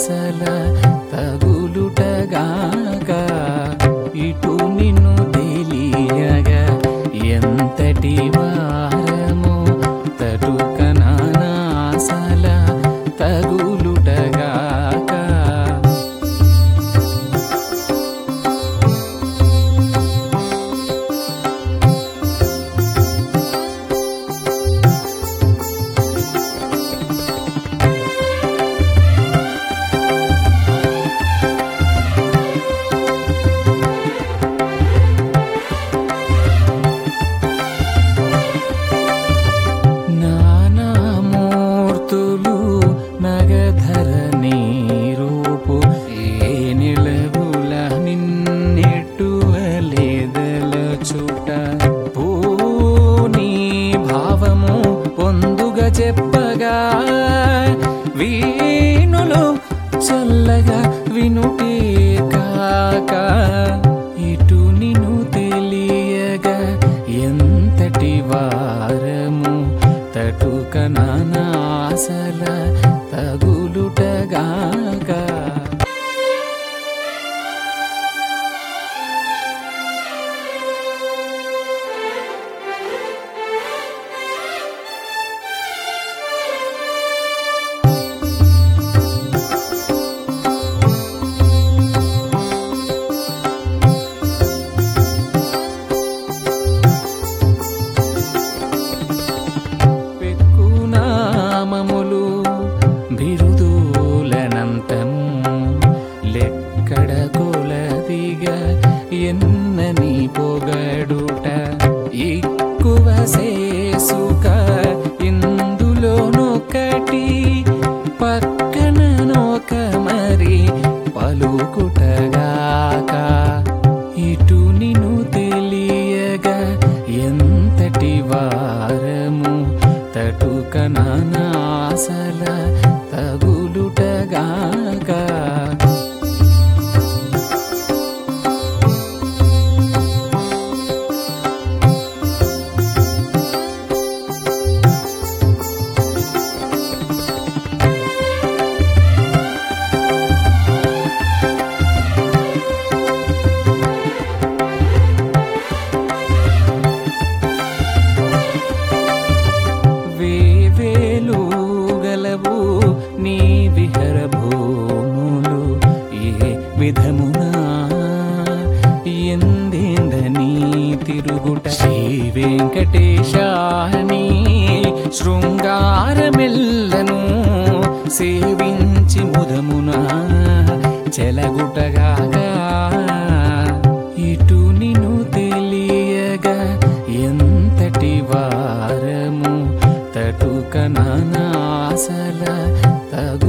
నాసల తగులుటగాక ఇటు నిన్ను తెలియగా ఎంతటి వారము తటుక నాసల తగులుటగాక నానామూర్తులు నగధర నీరూపు ఏ నిలవుల నిన్నెట్టువలేదల చుట పూనీ భావము పొందుగా చెప్పగా వీణులు చల్లగా వినుటే కాక ఇటు నిన్ను తెలియగా ఎంతటి వారము తటుక నాసల తగులుటగాక పెక్కునామములు బిరుదులనంతము లెక్కడ కొలదిగా ఎన్నని పొగడుట ఎక్కువ సేసుక ఇందులోనొకటి పక్కన నొక మరి పలుకుటగాక ఇటు నిన్ను తెలియగా ఎంతటి వారము తటుక నాసల తగులుటగాక వేవేలు గలవు నీ విహర భూములు ఏ విధమునా ఎందేందని తిరుగుట శ్రీ వెంకటేశాని శృంగారమెల్లను సేవించి ముదమునా చెలగుటగాగా ఇటు నిన్ను తెలియగా ఎంతటి వారము తటుక నాసల తగు